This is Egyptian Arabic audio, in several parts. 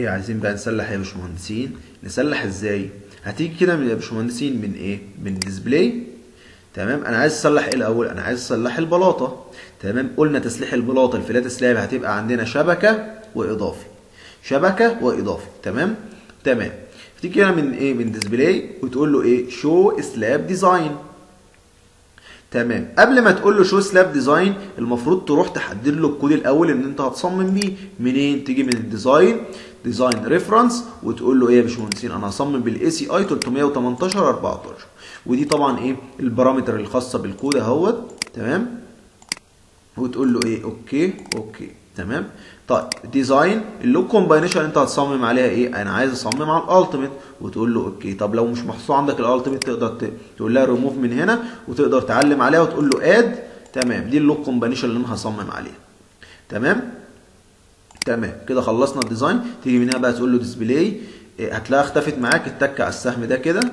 ايه عايزين بقى نسلح يا باشمهندسين نسلح ازاي هتيجي كده من يا باشمهندسين من ايه من ديسبلاي تمام انا عايز اصلح ايه الاول انا عايز اصلح البلاطه تمام قلنا تسليح البلاطه الفلات سلاب هتبقى عندنا شبكه واضافي شبكه واضافي تمام تمام تيجي كده من ايه من ديسبلاي وتقول له ايه شو سلاب ديزاين تمام قبل ما تقول له شو سلاب ديزاين المفروض تروح تحدد له الكود الاول اللي انت هتصمم بيه منين تيجي من الديزاين ديزاين ريفرنس وتقول له ايه يا باشمهندسين انا هصمم بالاي سي اي 318 14 ودي طبعا ايه البارامتر الخاصه بالكود اهوت تمام وتقول له ايه اوكي اوكي تمام طيب ديزاين اللوك كومباينيشن انت هتصمم عليها ايه انا عايز اصمم على الالتيميت وتقول له اوكي طب لو مش محطوط عندك الالتيميت تقدر تقول لها ريموف من هنا وتقدر تعلم عليها وتقول له اد تمام دي اللوك كومباينيشن اللي انا هصمم عليها تمام تمام كده خلصنا الديزاين تيجي من هنا بقى تقول له ديسبلاي هتلاقيها اختفت معاك اتك على السهم ده كده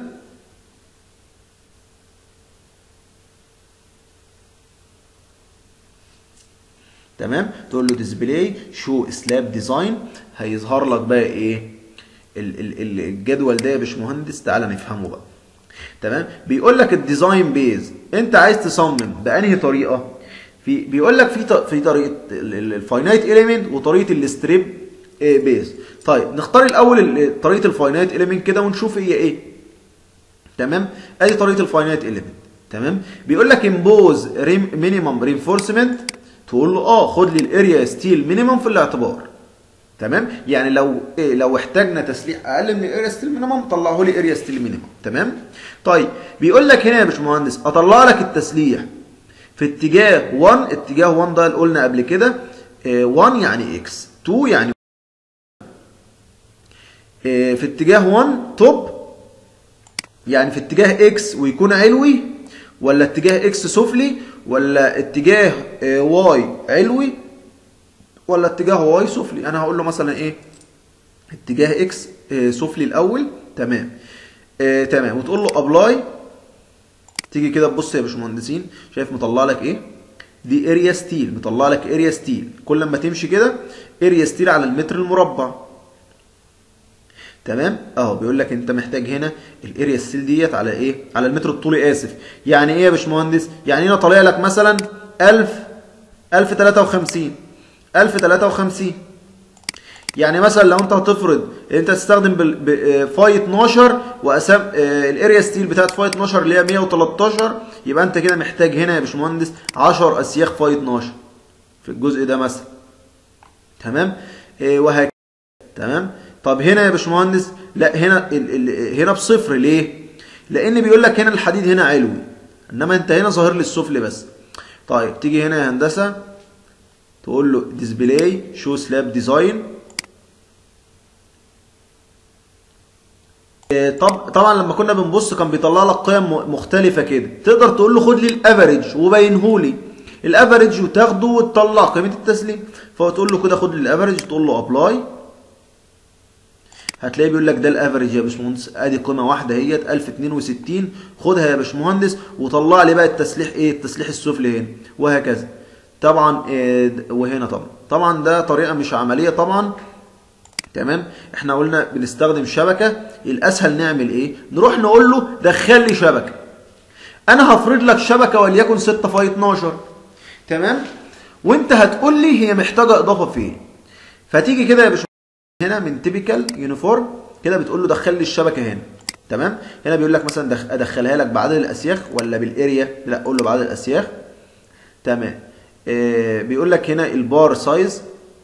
تمام تقول له ديسبلاي شو سلاب ديزاين هيظهر لك بقى ايه ال ال الجدول ده يا باشمهندس تعالى نفهمه بقى تمام بيقول لك الديزاين بيز انت عايز تصمم بانهي طريقه في بيقول لك في في طريقه الفاينايت اليمنت وطريقه الستريب بيز طيب نختار الاول طريقه الفاينايت اليمنت كده ونشوف هي ايه تمام ادي طريقه الفاينايت اليمنت تمام بيقول لك امبوز مينيمم رينفورسمنت تقول له اه خد لي الاريا ستيل مينيمم في الاعتبار تمام يعني لو إيه لو احتاجنا تسليح اقل من الاريا ستيل مينيمم طلعه لي اريا ستيل مينيمم تمام طيب بيقول لك هنا يا باشمهندس اطلع لك التسليح في اتجاه 1 اتجاه 1 ده اللي قلنا قبل كده 1 يعني اكس 2 يعني في اتجاه 1 توب يعني في اتجاه اكس ويكون علوي ولا اتجاه اكس سفلي ولا اتجاه واي علوي ولا اتجاه واي سفلي انا هقول له مثلا ايه اتجاه اكس سفلي الاول تمام اه تمام وتقول له ابلاي تيجي كده تبص يا باشمهندسين شايف مطلع لك ايه دي اريا ستيل مطلع لك اريا ستيل كل ما تمشي كده اريا ستيل على المتر المربع تمام اهو بيقول لك انت محتاج هنا الاريا ستيل ديت على ايه على المتر الطولي اسف يعني ايه يا باشمهندس يعني هنا طالع لك مثلا 1000 1053 1053 يعني مثلا لو انت هتفرض انت تستخدم فاي 12 واسام الاريا ستيل بتاعت فاي 12 اللي هي 113 يبقى انت كده محتاج هنا يا باشمهندس 10 اسياخ فاي 12 في الجزء ده مثلا تمام وهكذا تمام طب هنا يا باشمهندس لا هنا ال ال هنا بصفر ليه لان بيقول لك هنا الحديد هنا علوي انما انت هنا ظاهر لي السفلي بس طيب تيجي هنا يا هندسه تقول له ديسبلاي شو سلاب ديزاين طب طبعا لما كنا بنبص كان بيطلع لك قيم مختلفه كده تقدر تقول له خد لي الافريج وبينه لي الافريج وتاخده وتطلع قيمه التسليم فتقول له كده خد لي الافريج تقول له ابلاي هتلاقيه بيقول لك ده الافريج يا باشمهندس ادي قيمه واحده اهيت 1062 خدها يا باشمهندس وطلع لي بقى التسليح ايه التسليح السفلي هنا وهكذا طبعا إيه وهنا طبعا طبعا ده طريقه مش عمليه طبعا تمام احنا قلنا بنستخدم شبكه الاسهل نعمل ايه نروح نقول له دخل لي شبكه انا هفرض لك شبكه وليكن 6 في 12 تمام وانت هتقول لي هي محتاجه اضافه فين فتيجي كده يا باشمهندس هنا من تيبيكال يونيفورم كده بتقول له دخل لي الشبكه هنا تمام هنا بيقول لك مثلا دخ... ادخلها لك بعدد الاسياخ ولا بالاريا لا قول له بعدد الاسياخ تمام آه بيقول لك هنا البار سايز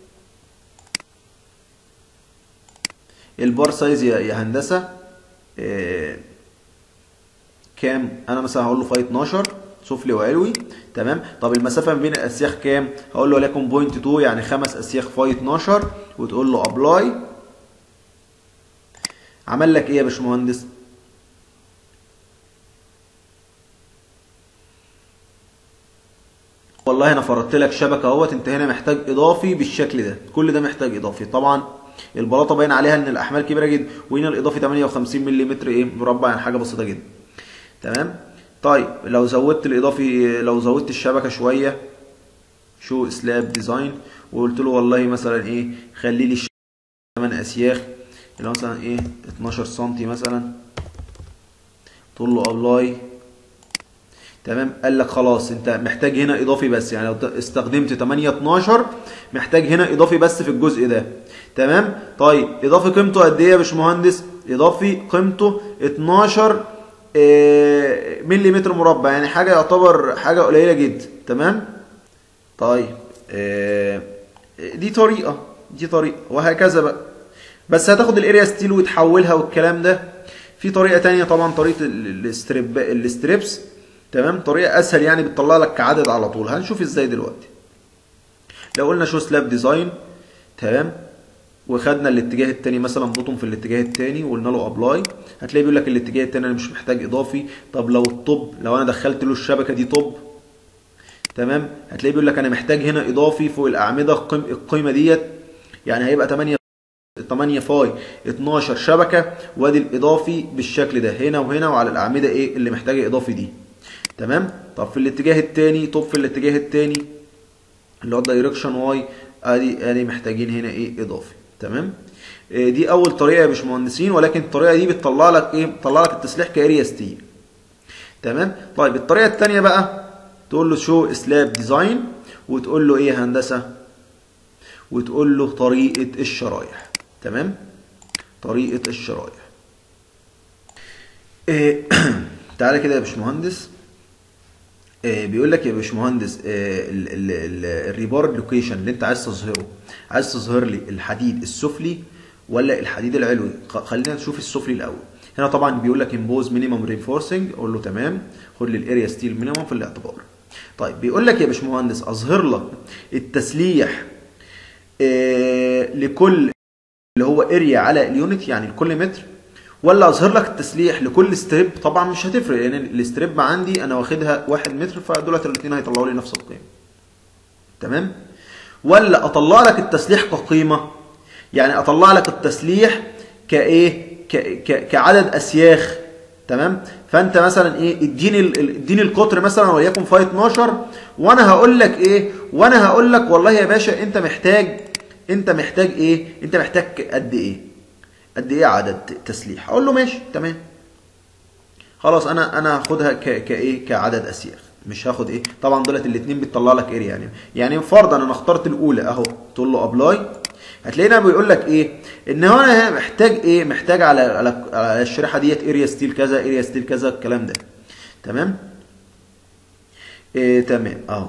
البار سايز يا, يا هندسه آه كام انا مثلا هقول له فاي 12 سفلي وعلوي تمام طب المسافه ما بين الاسياخ كام هقول له وليكن بوينت 2 يعني خمس اسياخ فاي 12 وتقول له ابلاي عمل لك ايه يا باشمهندس والله انا فرضت لك شبكه اهوت انت هنا محتاج اضافي بالشكل ده كل ده محتاج اضافي طبعا البلاطه باين عليها ان الاحمال كبيره جدا وهنا الاضافي 58 ملم ايه مربع يعني حاجه بسيطه جدا تمام طيب لو زودت الاضافي لو زودت الشبكه شويه شو سلاب ديزاين وقلت له والله مثلا ايه خلي لي 8 اسياخ اللي هو مثلا ايه 12 سم مثلا تقول له ابلاي تمام قال لك خلاص انت محتاج هنا اضافي بس يعني لو استخدمت 8 12 محتاج هنا اضافي بس في الجزء ده تمام طيب اضافي قيمته قد ايه يا باشمهندس اضافي قيمته 12 آه، مليمتر مربع يعني حاجه يعتبر حاجه قليله جدا تمام طيب آه، دي طريقه دي طريقه وهكذا بقى بس هتاخد الاريا ستيل وتحولها والكلام ده في طريقه تانية طبعا طريقه ال- الاستريب الاستريبس تمام طريقه اسهل يعني بتطلع لك كعدد على طول هنشوف ازاي دلوقتي لو قلنا شو سلاب ديزاين تمام وخدنا الاتجاه التاني مثلا بوتوم في الاتجاه التاني وقلنا له ابلاي هتلاقي بيقول لك الاتجاه التاني انا مش محتاج اضافي طب لو الطب لو انا دخلت له الشبكه دي طب تمام هتلاقي بيقول لك انا محتاج هنا اضافي فوق الاعمده القيم- القيمه ديت يعني هيبقى 8 8 فاي 12 شبكه وادي الاضافي بالشكل ده هنا وهنا وعلى الاعمده ايه اللي محتاجه اضافي دي تمام طب في الاتجاه التاني طب في الاتجاه التاني اللي هو الدايركشن واي ادي ادي محتاجين هنا ايه اضافي تمام إيه دي اول طريقه يا باشمهندسين ولكن الطريقه دي بتطلع لك ايه بتطلع لك التسليح كاريا ستيل تمام طيب الطريقه الثانيه بقى تقول له شو سلاب ديزاين وتقول له ايه هندسه وتقول له طريقه الشرايح تمام طريقه الشرايح إيه تعالى كده يا باشمهندس آه، بيقول لك يا باشمهندس آه، ال- ال- ال- الريبار لوكيشن اللي انت عايز تظهره عايز تظهر لي الحديد السفلي ولا الحديد العلوي خ- خلينا نشوف السفلي الاول هنا طبعا بيقول لك امبوز مينيمم رينفورسنج اقول له تمام خد لي الاريا ستيل مينيمم في الاعتبار طيب بيقول لك يا باشمهندس اظهر لك التسليح آه، لكل اللي هو اريا على اليونت يعني لكل متر ولا اظهر لك التسليح لكل ستريب طبعا مش هتفرق لان يعني الستريب عندي انا واخدها واحد متر فدولت الاثنين هيطلعوا لي نفس القيمه تمام ولا اطلع لك التسليح كقيمه يعني اطلع لك التسليح كايه ك... ك... كعدد اسياخ تمام فانت مثلا ايه اديني ال- ال- اديني القطر مثلا وليكن فاي 12 وانا هقول لك ايه وانا هقول لك والله يا باشا انت محتاج انت محتاج ايه انت محتاج قد ايه قد ايه عدد تسليح اقول له ماشي تمام خلاص انا انا هاخدها ك كايه كعدد اسياخ مش هاخد ايه طبعا دولت الاثنين بتطلع لك اريا يعني يعني فرضا انا اخترت الاولى اهو تقول له ابلاي هتلاقينا بيقول لك ايه ان هو انا محتاج ايه محتاج على على, على الشريحه ديت اريا ستيل كذا اريا ستيل كذا الكلام ده تمام إيه تمام اهو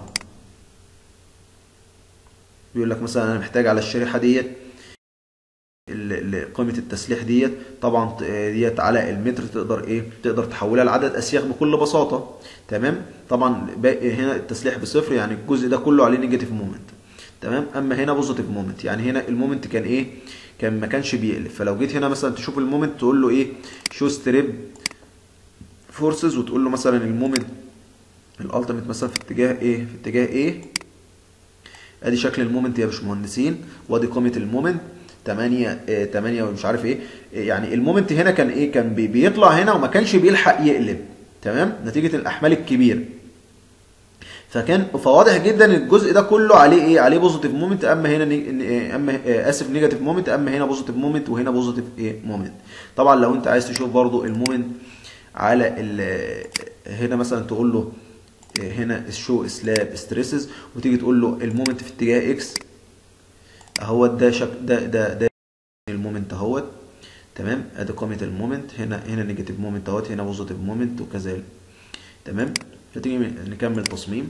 بيقول لك مثلا انا محتاج على الشريحه ديت ال- ال- قيمه التسليح ديت طبعا ت- ديت على المتر تقدر ايه تقدر تحولها لعدد اسياخ بكل بساطه تمام طبعا باقي هنا التسليح بصفر يعني الجزء ده كله عليه نيجاتيف مومنت تمام اما هنا بوزيتيف مومنت يعني هنا المومنت كان ايه كان ما كانش بيقلب فلو جيت هنا مثلا تشوف المومنت تقول له ايه شو ستريب فورسز وتقول له مثلا المومنت الالتيميت مثلا في اتجاه ايه في اتجاه ايه ادي شكل المومنت يا باشمهندسين وادي قيمه المومنت 8 آه 8 ومش عارف ايه آه، يعني المومنت هنا كان ايه كان بي- بيطلع هنا وما كانش بيلحق يقلب تمام نتيجه الاحمال الكبيره فكان فواضح جدا الجزء ده كله عليه ايه عليه بوزيتيف مومنت اما هنا ني... اما آه، اسف نيجاتيف مومنت اما هنا بوزيتيف مومنت وهنا بوزيتيف ايه مومنت طبعا لو انت عايز تشوف برضو المومنت على ال... هنا مثلا تقول له آه، هنا شو سلاب ستريسز وتيجي تقول له المومنت في اتجاه اكس اهوت ده شك ده ده ده المومنت اهوت تمام ادي قيمه المومنت هنا هنا نيجاتيف مومنت اهوت هنا بوزيتيف مومنت وكذلك تمام فتيجي نكمل تصميم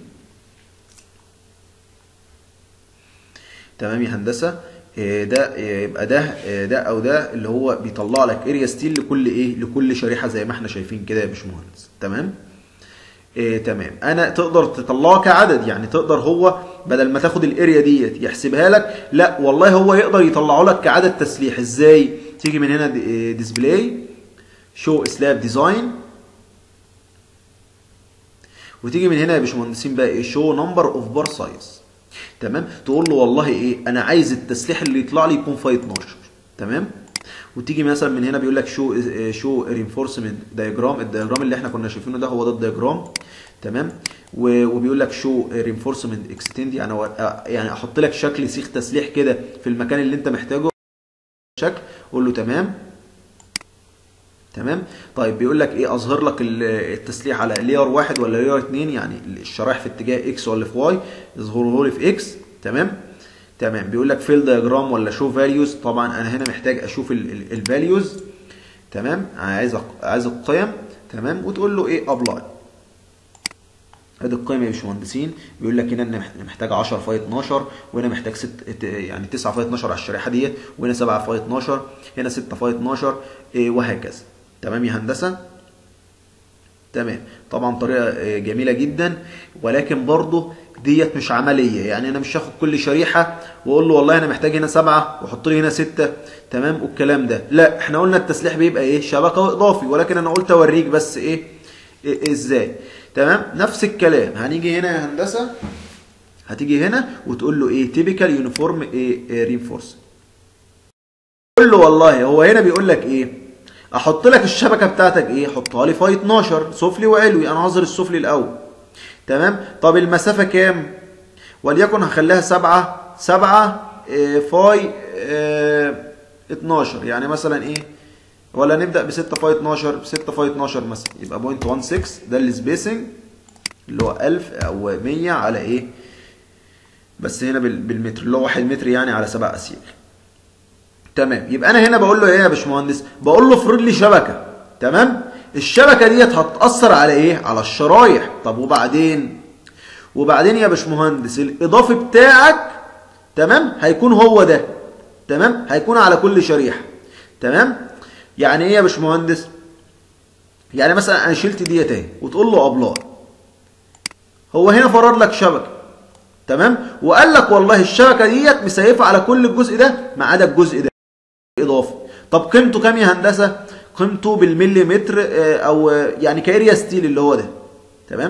تمام يا هندسه إيه ده إيه يبقى ده إيه ده او ده اللي هو بيطلع لك اريا ستيل لكل ايه لكل شريحه زي ما احنا شايفين كده يا باشمهندس تمام إيه تمام انا تقدر تطلعه كعدد يعني تقدر هو بدل ما تاخد الاريا ديت يحسبها لك لا والله هو يقدر يطلعه لك كعدد تسليح ازاي تيجي من هنا ديسبلاي شو سلاب ديزاين وتيجي من هنا يا باشمهندسين بقى ايه شو نمبر اوف بار سايز تمام تقول له والله ايه انا عايز التسليح اللي يطلع لي يكون فاي 12 تمام وتيجي مثلا من هنا بيقول لك شو شو رينفورسمنت دايجرام الدايجرام اللي احنا كنا شايفينه ده هو ده الدايجرام تمام و- وبيقول لك شو رينفورسمنت اكستند يعني هو- يعني احط لك شكل سيخ تسليح كده في المكان اللي انت محتاجه الشكل قول له تمام تمام طيب بيقول لك ايه اظهر لك ال- التسليح على لير واحد ولا لير اتنين يعني الشرايح في اتجاه اكس ولا في واي اظهره لي في اكس تمام تمام بيقول لك فيل دياجرام ولا شو فاليوز طبعا انا هنا محتاج اشوف الفاليوز تمام عايز أق- عايز القيم تمام وتقول له ايه ابلاي ادي القيم يا باشمهندسين بيقول لك هنا انا مح- محتاج 10 فاي 12 وهنا محتاج 6 يعني 9 فاي 12 على الشريحه ديت وهنا 7 فاي 12 هنا 6 فاي 12 إيه وهكذا تمام يا هندسه تمام طبعا طريقه آه، جميله جدا ولكن برضه ديت مش عمليه يعني انا مش هاخد كل شريحه واقول له والله انا محتاج هنا سبعه وحط لي هنا سته تمام والكلام ده لا احنا قلنا التسليح بيبقى ايه شبكه واضافي ولكن انا قلت اوريك بس ايه, إيه ازاي تمام نفس الكلام هنيجي هنا يا هندسه هتيجي هنا وتقول له ايه تيبيكال يونيفورم ايه رينفورس قول له والله هو هنا بيقول لك ايه احط لك الشبكه بتاعتك ايه حطها لي فاي 12 سفلي وعلوي انا هظهر السفلي الاول تمام طب المسافه كام وليكن هخليها 7 7 فاي آه، 12 يعني مثلا ايه ولا نبدا ب 6 فاي 12 ب 6 فاي 12 مثلا يبقى بوينت 16 ده السبيسنج اللي هو 1000 او 100 على ايه بس هنا بال- بالمتر اللي هو 1 متر يعني على 7 اسياخ تمام يبقى انا هنا بقول له ايه يا باشمهندس بقول له افرض لي شبكه تمام الشبكه ديت هتاثر على ايه على الشرايح طب وبعدين وبعدين يا باشمهندس الاضافي بتاعك تمام هيكون هو ده تمام هيكون على كل شريحه تمام يعني ايه يا باشمهندس يعني مثلا انا شلت ديت اهي وتقول له ابلاي هو هنا فرض لك شبكه تمام وقال لك والله الشبكه ديت مسيفه على كل الجزء ده ما عدا الجزء ده اضافي طب قيمته كام يا هندسه قيمته بالمليمتر آه، او آه، يعني كاريا ستيل اللي هو ده تمام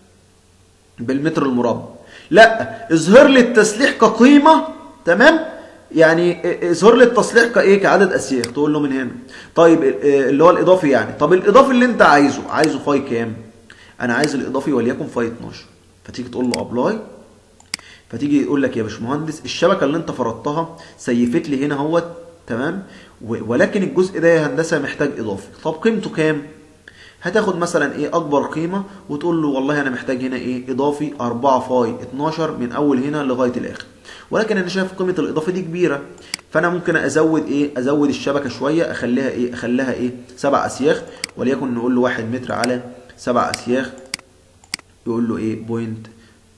بالمتر المربع لا اظهر لي التسليح كقيمه تمام يعني ا- اظهر لي التصليح كايه كعدد اسياخ تقول له من هنا طيب ال- اللي هو الاضافي يعني طب الاضافي اللي انت عايزه عايزه فاي كام انا عايز الاضافي وليكن فاي 12 فتيجي تقول له ابلاي فتيجي يقول لك يا باشمهندس الشبكه اللي انت فرضتها سيفت لي هنا اهوت تمام و- ولكن الجزء ده يا هندسه محتاج اضافي طب قيمته كام هتاخد مثلا ايه اكبر قيمه وتقول له والله انا محتاج هنا ايه اضافي 4 فاي 12 من اول هنا لغايه الاخر ولكن انا شايف قيمه الاضافه دي كبيره فانا ممكن ازود ايه ازود الشبكه شويه اخليها ايه اخليها ايه 7 اسياخ وليكن نقول له 1 متر على 7 اسياخ يقول له ايه بوينت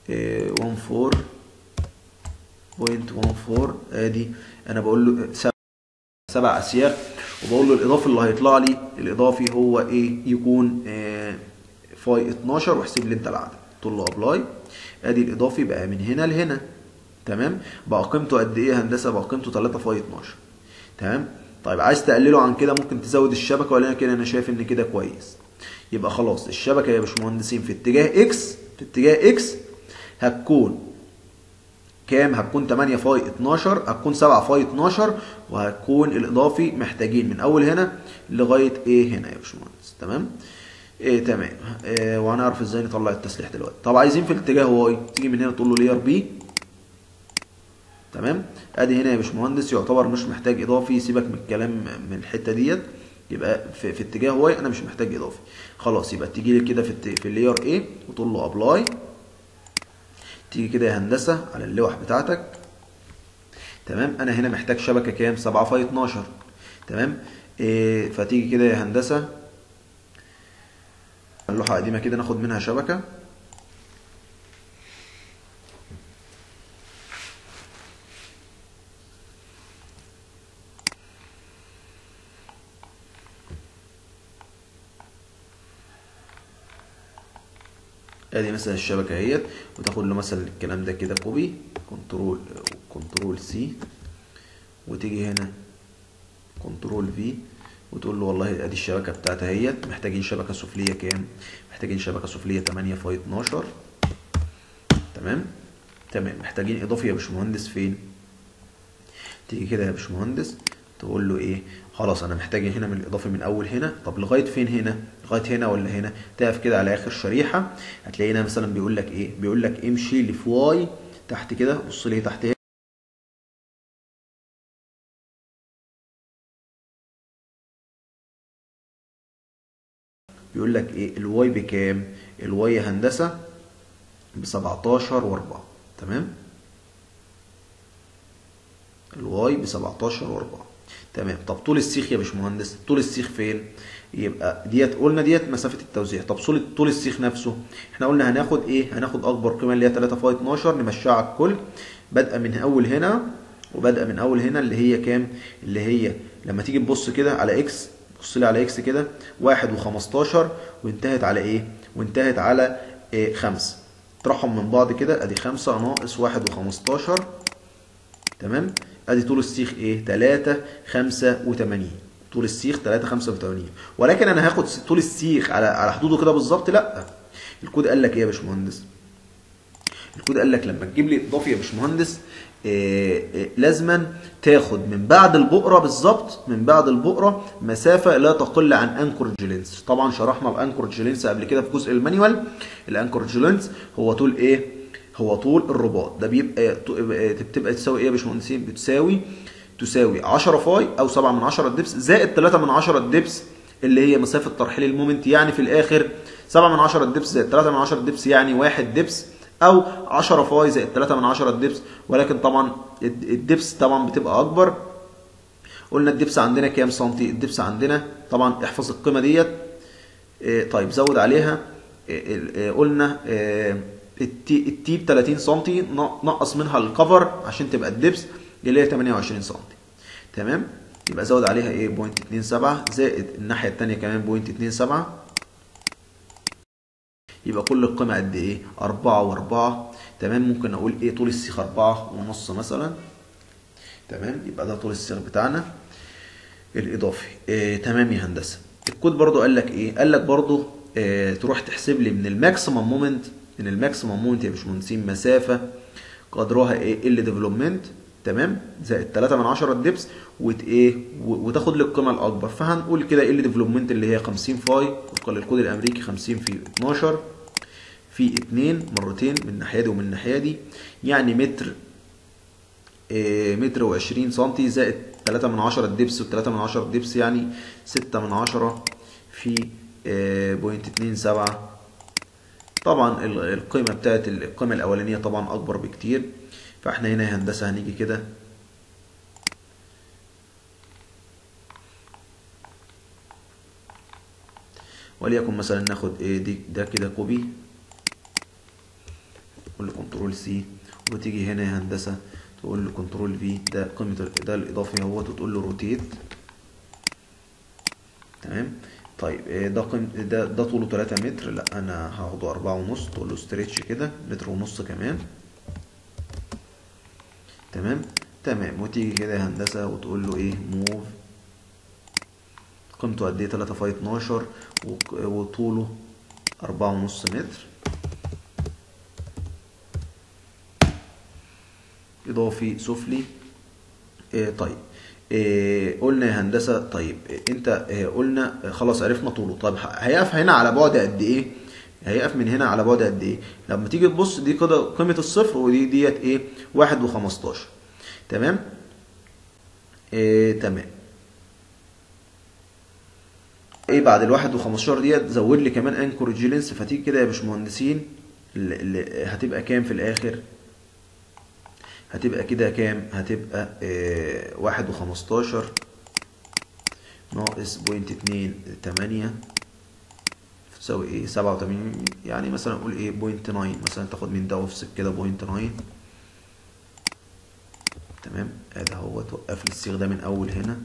14 بوينت 14 ادي انا بقول له سبع- سبع اسياخ وبقول له الاضافي اللي هيطلع لي الاضافي هو ايه يكون آه، فاي 12 واحسب لي انت العدد تقول له ابلاي ادي الاضافي بقى من هنا لهنا تمام بقى قيمته قد ايه يا هندسه بقى قيمته 3 فاي 12 تمام طيب عايز تقلله عن كده ممكن تزود الشبكه ولا كده انا شايف ان كده كويس يبقى خلاص الشبكه يا باشمهندسين في اتجاه اكس في اتجاه اكس هتكون كام هتكون 8 فاي 12 هتكون 7 فاي 12 وهتكون الاضافي محتاجين من اول هنا لغايه ايه هنا يا باشمهندس تمام ايه تمام إيه وهنعرف ازاي نطلع التسليح دلوقتي طب عايزين في الاتجاه واي تيجي من هنا تقول له لير بي تمام ادي هنا يا باشمهندس يعتبر مش محتاج اضافي سيبك من الكلام من الحته ديت يبقى في, في اتجاه واي انا مش محتاج اضافي خلاص يبقى تيجي لي كده في الت- في اللير ايه وتقول له ابلاي تيجي كده يا هندسه على اللوح بتاعتك تمام انا هنا محتاج شبكه كام 7 فاي 12 تمام إيه فتيجي كده يا هندسه اللوحه قديمه كده ناخد منها شبكه ادي مثلا الشبكه اهيت وتاخد له مثلا الكلام ده كده كوبي كنترول كنترول سي وتيجي هنا كنترول في وتقول له والله ادي الشبكه بتاعتها اهيت محتاجين شبكه سفليه كام محتاجين شبكه سفليه 8 فاي 12 تمام تمام محتاجين اضافي يا باشمهندس فين تيجي كده يا باشمهندس تقول له ايه خلاص انا محتاج هنا من الاضافي من اول هنا طب لغايه فين هنا لغايه هنا ولا هنا تقف كده على اخر شريحه هتلاقينا مثلا بيقول لك ايه بيقول لك امشي لفواي تحت كده بص لي تحت بيقول لك ايه الواي بكام الواي يا هندسه ب 17 و4 تمام الواي ب 17 و4 تمام طب طول السيخ يا باشمهندس طول السيخ فين يبقى ديت قلنا ديت مسافه التوزيع طب طول طول السيخ نفسه احنا قلنا هناخد ايه هناخد اكبر قيمه اللي هي 3 فاي 12 نمشيها على الكل بادئه من اول هنا وبادئه من اول هنا اللي هي كام اللي هي لما تيجي تبص كده على اكس بص لي على اكس كده 1 و15 وانتهت على ايه وانتهت على إيه 5 اطرحهم من بعض كده ادي 5 ناقص 1 و15 تمام ادي طول السيخ ايه 3 85 طول السيخ 3 85 ولكن انا هاخد طول السيخ على على حدوده كده بالظبط لا الكود قال لك ايه يا باشمهندس الكود قال لك لما تجيب لي اضافي يا باشمهندس إيه إيه لازما تاخد من بعد البقره بالظبط من بعد البقره مسافه لا تقل عن انكورج لينس طبعا شرحنا الانكورج لينس قبل كده في جزء المانيوال الانكورج لينس هو طول ايه هو طول الرباط ده بيبقى بتبقى تساوي ايه يا باشمهندسين بتساوي تساوي 10 فاي او 7 من 10 دبس زائد 3 من 10 دبس اللي هي مسافه ترحيل المومنت يعني في الاخر 7 من 10 دبس زائد 3 من 10 دبس يعني 1 دبس او 10 فاي زائد 3 من 10 دبس ولكن طبعا الدبس طبعا بتبقى اكبر قلنا الدبس عندنا كام سنتي الدبس عندنا طبعا احفظ القيمه ديت طيب زود عليها قلنا التي التي ب 30 سم نقص منها الكفر عشان تبقى الدبس اللي هي 28 سم تمام يبقى زود عليها ايه بوينت 27 زائد الناحيه الثانيه كمان بوينت 27 يبقى كل القيمه قد ايه 4 و4 تمام ممكن اقول ايه طول السيخ 4 ونص مثلا تمام يبقى ده طول السيخ بتاعنا الاضافي إيه تمام يا هندسه الكود برضو قال لك ايه قال لك برضو إيه تروح تحسب لي من الماكسيمم مومنت من الماكسيمم مومنت يا باشمهندسين مسافه قدرها ايه ال ديفلوبمنت تمام زائد 3 من 10 الدبس وت ايه وتاخد لي القيمه الاكبر فهنقول كده ال ديفلوبمنت اللي هي 50 فاي وفقا للكود الامريكي 50 في 12 في 2 مرتين من الناحيه دي ومن الناحيه دي يعني متر إيه متر و20 سم زائد 3 من 10 الدبس و3 من 10 الدبس يعني 6 من 10 في إيه بوينت 2 7 طبعا القيمه بتاعت القيمه الاولانيه طبعا اكبر بكتير فاحنا هنا هندسه هنيجي كده وليكن مثلا ناخد ايه دي ده كده كوبي تقول له كنترول سي وتيجي هنا يا هندسه تقول له كنترول في ده قيمه ده الاضافي اهوت وتقول له روتيت تمام طيب ده قيم ده ده طوله 3 متر لا انا هاخده 4 ونص تقول له ستريتش كده متر ونص كمان تمام تمام وتيجي كده يا هندسه وتقول له ايه موف قيمته قد ايه 3 فاي 12 وطوله 4 ونص متر اضافي سفلي إيه طيب إيه قلنا يا هندسه طيب إيه انت إيه قلنا خلاص عرفنا طوله طيب هيقف هنا على بعد قد ايه هيقف من هنا على بعد قد ايه لما تيجي تبص دي كده قيمه الصفر ودي ديت ايه واحد وخمستاشر تمام إيه تمام ايه بعد الواحد وخمستاشر ديت زود لي كمان انكورج لينس فتيجي كده يا باشمهندسين اللي هتبقى كام في الاخر هتبقى كده كام هتبقى إيه واحد وخمستاشر ناقص بوينت اتنين تمانية تساوي ايه سبعة وتمانين يعني مثلا نقول ايه بوينت ناين مثلا تاخد من ده وافصل كده بوينت ناين تمام ادي اهو توقف لي الصيغ ده من اول هنا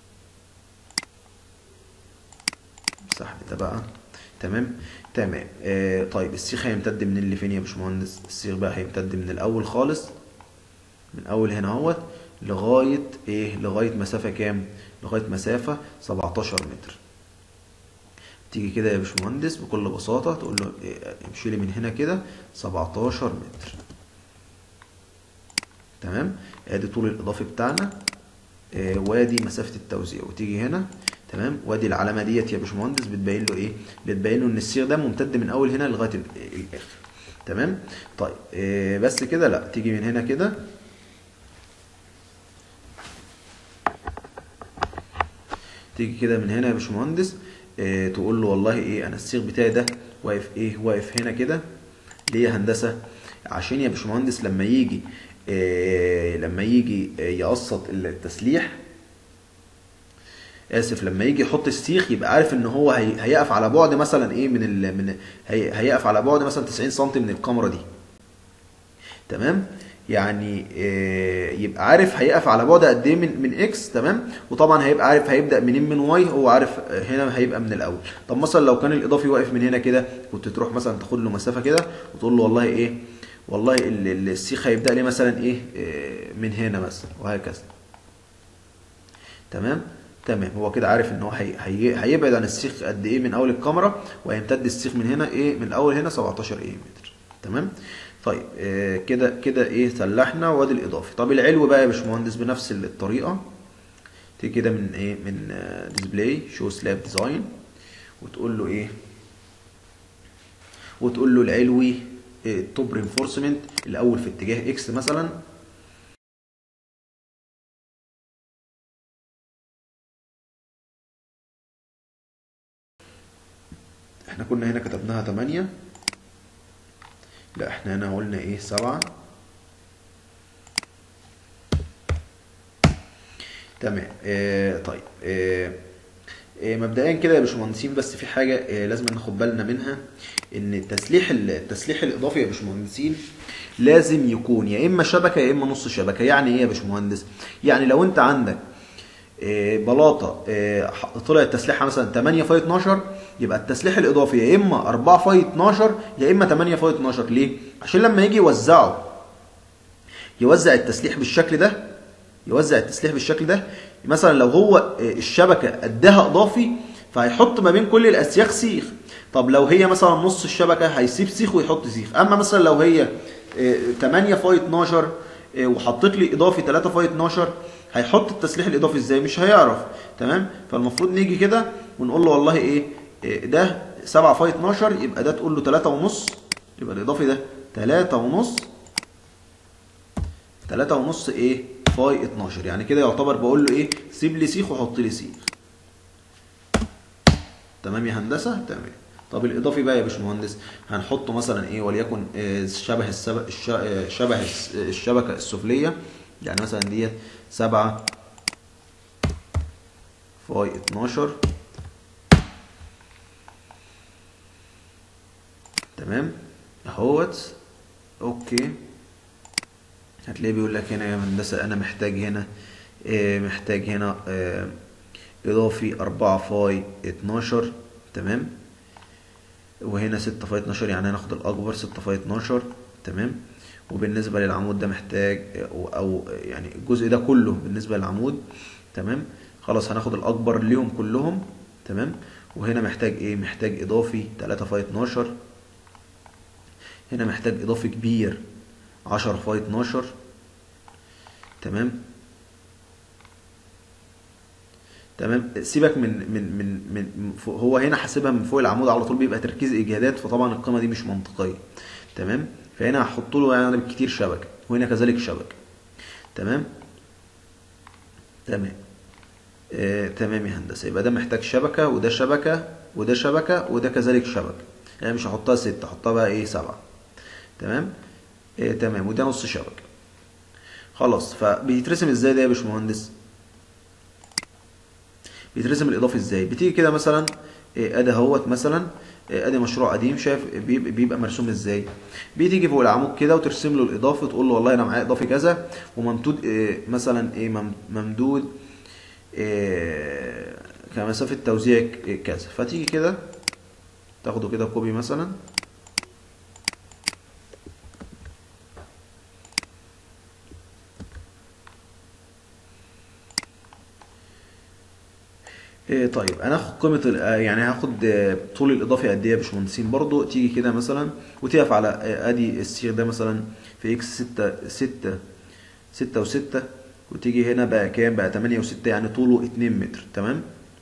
سحب ده بقى تمام تمام آه طيب السيخ هيمتد من اللي فين يا باشمهندس السيخ بقى هيمتد من الاول خالص من اول هنا اهوت لغايه ايه لغايه مسافه كام لغايه مسافه 17 متر تيجي كده يا باشمهندس بكل بساطه تقول له إيه امشي لي من هنا كده 17 متر تمام ادي طول الاضافي بتاعنا إيه وادي مسافه التوزيع وتيجي هنا تمام وادي العلامه ديت يا باشمهندس بتبين له ايه بتبين له ان السير ده ممتد من اول هنا لغايه الاخر تمام طيب إيه بس كده لا تيجي من هنا كده تيجي كده من هنا يا باشمهندس اه تقول له والله ايه انا السيخ بتاعي ده واقف ايه واقف هنا كده ليه يا هندسه عشان يا باشمهندس لما يجي اه لما يجي اه يقسط التسليح اسف لما يجي يحط السيخ يبقى عارف ان هو هي... هيقف على بعد مثلا ايه من ال... من هي... هيقف على بعد مثلا 90 سم من الكاميرا دي تمام يعني آه يبقى عارف هيقف على بعد قد ايه من من اكس تمام وطبعا هيبقى عارف هيبدا منين من واي هو عارف هنا هيبقى من الاول طب مثلا لو كان الاضافي واقف من هنا كده كنت تروح مثلا تاخد له مسافه كده وتقول له والله ايه والله السيخ هيبدا لي مثلا ايه آه من هنا مثلا وهكذا تمام تمام هو كده عارف ان هو هي... هي... هيبعد عن السيخ قد ايه من اول الكاميرا وهيمتد السيخ من هنا ايه من الاول هنا 17 ايه متر تمام طيب آه كده كده ايه سلحنا وادي الاضافي طب العلو بقى يا باشمهندس بنفس الطريقه تيجي كده من ايه من ديسبلاي شو سلاب ديزاين وتقول له ايه وتقول له العلوي التوب رينفورسمنت الاول في اتجاه اكس مثلا احنا كنا هنا كتبناها 8 لا احنا هنا قلنا ايه 7 تمام اه طيب اه اه مبدئيا كده يا باشمهندسين بس في حاجه اه لازم ناخد بالنا منها ان التسليح التسليح الاضافي يا باشمهندسين لازم يكون يا اما شبكه يا اما نص شبكه يعني ايه يا باشمهندس يعني لو انت عندك بلاطه طلعت تسليحها مثلا 8 في 12 يبقى التسليح الاضافي يا اما 4 في 12 يا اما 8 في 12 ليه عشان لما يجي يوزعه يوزع التسليح بالشكل ده يوزع التسليح بالشكل ده مثلا لو هو الشبكه قدها اضافي فهيحط ما بين كل الاسياخ سيخ طب لو هي مثلا نص الشبكه هيسيب سيخ ويحط سيخ اما مثلا لو هي 8 في 12 وحطيت لي اضافي 3 في 12 هيحط التسليح الاضافي ازاي مش هيعرف تمام فالمفروض نيجي كده ونقول له والله ايه ده 7 في 12 يبقى ده تقول له 3 ونص يبقى الاضافي ده 3 ونص 3 ونص ايه في 12 يعني كده يعتبر بقول له ايه سيب لي سيخ وحط لي سيخ تمام يا هندسه تمام طب الاضافي بقى يا باشمهندس هنحطه مثلا ايه وليكن شبه السبق شبه الشبكه السفليه يعني مثلا ديت 7 في 12 تمام اهوت اوكي هتلاقيه بيقول لك هنا يا هندسه انا محتاج هنا آه محتاج هنا آه اضافي 4 في 12 تمام وهنا 6 في 12 يعني هناخد الاكبر 6 في 12 تمام وبالنسبة للعمود ده محتاج او يعني الجزء ده كله بالنسبة للعمود تمام خلاص هناخد الاكبر ليهم كلهم تمام وهنا محتاج ايه محتاج اضافي 3 في 12 هنا محتاج اضافي كبير 10 في 12 تمام تمام سيبك من من من من هو هنا حاسبها من فوق العمود على طول بيبقى تركيز اجهادات فطبعا القيمه دي مش منطقيه تمام فهنا هحط له يعني بالكتير شبكه وهنا كذلك شبكه تمام تمام آه تمام يا هندسه يبقى ده محتاج شبكه وده شبكه وده شبكه وده كذلك شبكه يعني مش هحطها ستة هحطها بقى ايه سبعة تمام آه تمام وده نص شبكه خلاص فبيترسم ازاي ده يا باشمهندس بيترسم الاضافي ازاي بتيجي كده مثلا آه ادي اهوت مثلا ادي مشروع قديم شايف بيبقى مرسوم ازاي بتيجي فوق العمود كده وترسم له الاضافي تقول له والله انا معايا اضافي كذا وممدود إيه مثلا ايه ممدود إيه كمسافه توزيع كذا فتيجي كده تاخده كده كوبي مثلا طيب انا هاخد قيمه يعني هاخد طول الاضافي قد ايه يا باشمهندسين برضو تيجي كده مثلا وتقف على ادي السيخ ده مثلا في اكس 6 6 6 و6 وتيجي هنا بقى كام بقى 8 و6 يعني طوله 2 متر تمام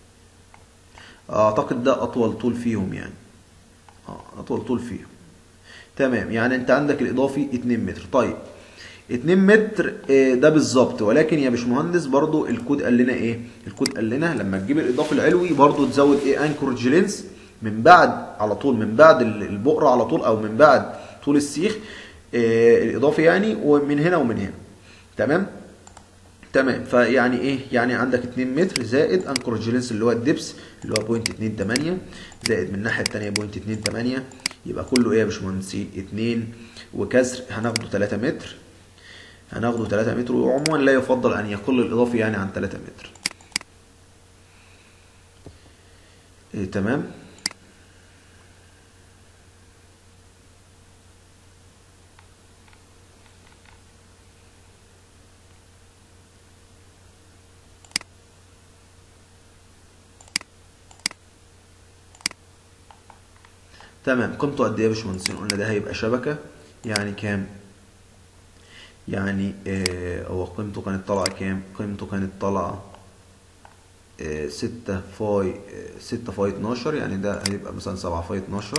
اعتقد ده اطول طول فيهم يعني اه اطول طول فيهم تمام يعني انت عندك الاضافي 2 متر طيب 2 متر آه، ده بالظبط ولكن يا باشمهندس برضو الكود قال لنا ايه الكود قال لنا لما تجيب الاضافي العلوي برضو تزود ايه انكورج لينس من بعد على طول من بعد ال- البقره على طول او من بعد طول السيخ آه، الاضافي يعني ومن هنا ومن هنا تمام تمام فيعني ايه يعني عندك 2 متر زائد انكورج لينس اللي هو الدبس اللي هو بوينت 2 8 زائد من الناحيه الثانيه بوينت 2 8 يبقى كله ايه يا باشمهندسين 2 وكسر هناخده 3 متر هناخده 3 متر وعموما لا يفضل ان يقل الاضافي يعني عن 3 متر إيه تمام تمام قيمته قد ايه يا باشمهندسين قلنا ده هيبقى شبكه يعني كام يعني آه هو قيمته كانت طالعه كام قيمته كانت طالعه آه ستة فاي آه ستة فاي اتناشر يعني ده هيبقى مثلا سبعة فاي اتناشر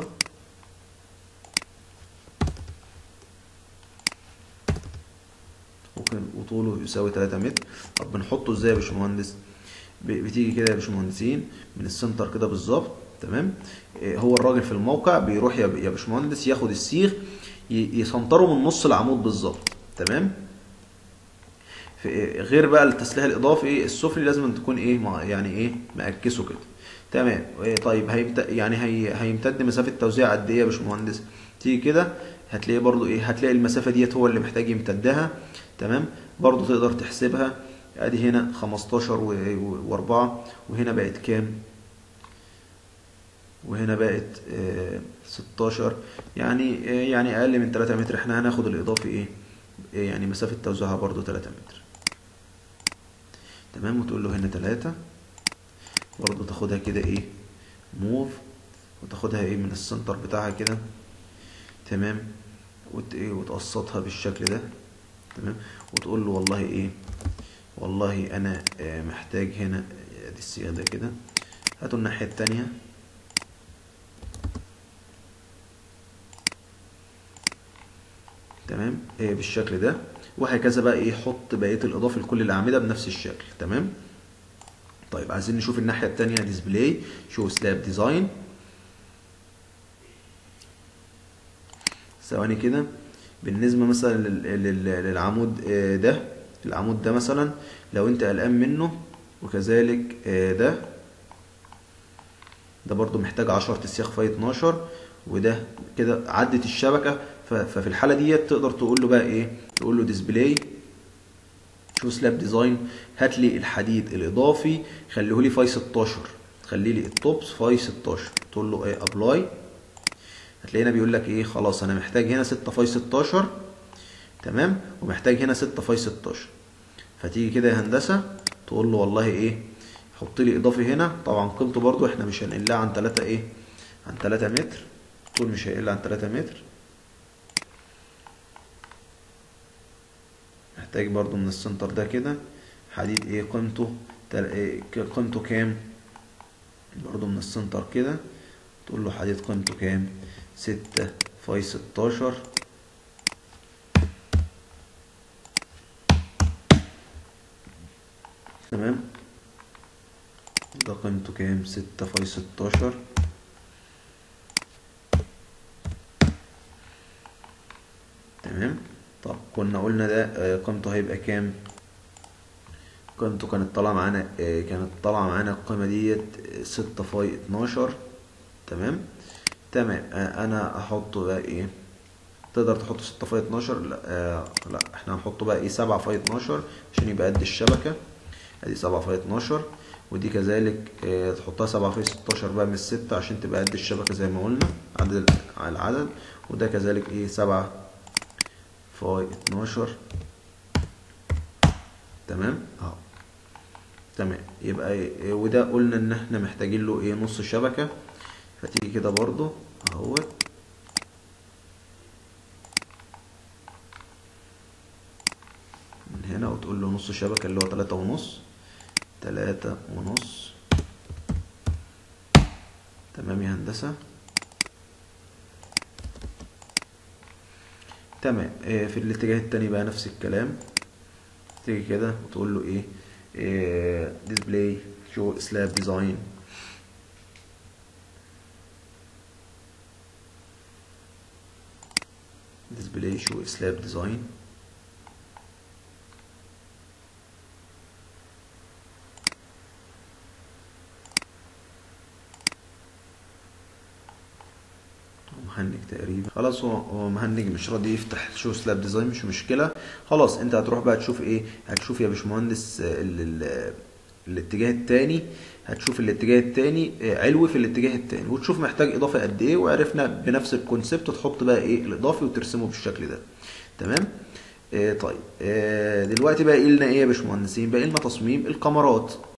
ممكن وطوله يساوي تلاتة متر طب بنحطه ازاي يا باشمهندس ب- بتيجي كده يا باشمهندسين من السنتر كده بالظبط تمام إيه هو الراجل في الموقع بيروح يا يا باشمهندس ياخد السيخ ي- يسنطره من نص العمود بالظبط تمام في إيه غير بقى التسليح الاضافي السفلي لازم تكون ايه مع- يعني ايه مأكسه كده تمام إيه طيب هيمت... يعني هي... هيمتد مسافه توزيع قد ايه يا باشمهندس تيجي كده هتلاقي برضو ايه هتلاقي المسافه ديت هو اللي محتاج يمتدها تمام برضو تقدر تحسبها ادي هنا 15 و4 وهنا بقت كام وهنا بقت آه، 16 يعني آه، يعني اقل من 3 متر احنا هناخد الاضافي ايه آه، يعني مسافه توزيعها برضو 3 متر تمام وتقول له هنا 3 برضو تاخدها كده ايه موف وتاخدها ايه من السنتر بتاعها كده تمام وت... إيه وتقسطها بالشكل ده تمام وتقول له والله ايه والله انا آه، محتاج هنا ادي الصيغه ده كده هاتوا الناحيه التانية تمام آه، بالشكل ده وهكذا بقى ايه حط بقيه الاضافه لكل الاعمده بنفس الشكل تمام طيب عايزين نشوف الناحيه التانية ديسبلاي شو سلاب ديزاين ثواني كده بالنسبه مثلا لل- لل- للعمود آه، ده العمود ده مثلا لو انت قلقان منه وكذلك آه، ده ده برضو محتاج 10 تسياخ في 12 وده كده عدت الشبكه ف- ففي الحاله ديت تقدر تقول له بقى ايه تقول له ديسبلاي شو سلاب ديزاين هات لي الحديد الاضافي خليه لي فاي 16 خلي لي التوبس فاي 16 تقول له ايه ابلاي هتلاقينا بيقول لك ايه خلاص انا محتاج هنا 6 فاي 16 تمام ومحتاج هنا 6 فاي 16 فتيجي كده يا هندسه تقول له والله ايه حط لي اضافي هنا طبعا قيمته برضو احنا مش هنقلها عن 3 ايه عن 3 متر طول مش هيقل عن 3 متر محتاج برضو من السنتر ده كده حديد ايه قيمته تل... إيه ك- قيمته كام برضو من السنتر كده تقول له حديد قيمته كام ستة فاي ستاشر تمام ده قيمته كام ستة فاي ستاشر تمام طب كنا قلنا ده آه، قيمته هيبقى كام قيمته كانت طالعة معانا آه، كانت طالعة معانا القيمة ديت آه، ستة فاي اتناشر تمام تمام آه، انا احطه بقى ايه تقدر تحط ستة فاي اتناشر لا آه لا احنا هنحطه بقى ايه سبعة فاي اتناشر عشان يبقى قد الشبكة ادي سبعة فاي اتناشر ودي كذلك آه تحطها سبعة فاي ستاشر بقى من الستة عشان تبقى قد الشبكة زي ما قلنا عدد على العدد وده كذلك ايه سبعة فاي اتناشر تمام اهو تمام يبقى إيه وده قلنا ان احنا محتاجين له ايه نص شبكة فتيجي كده برضو اهوت من هنا وتقول له نص شبكة اللي هو تلاتة ونص تلاتة ونص تمام يا هندسة تمام آه، في الاتجاه التاني بقى نفس الكلام تيجي كده وتقول له ايه ديسبلاي شو سلاب ديزاين ديسبلاي شو سلاب ديزاين مهنج تقريبا خلاص هو هو مهنج مش راضي يفتح شو سلاب ديزاين مش مشكله خلاص انت هتروح بقى تشوف ايه هتشوف يا باشمهندس آه، ال- ال- الاتجاه التاني هتشوف الاتجاه التاني آه، علوي في الاتجاه التاني وتشوف محتاج اضافه قد ايه وعرفنا بنفس الكونسبت تحط بقى ايه الاضافي وترسمه بالشكل ده تمام آه طيب آه دلوقتي بقى لنا ايه يا باشمهندسين بقى لنا تصميم الكاميرات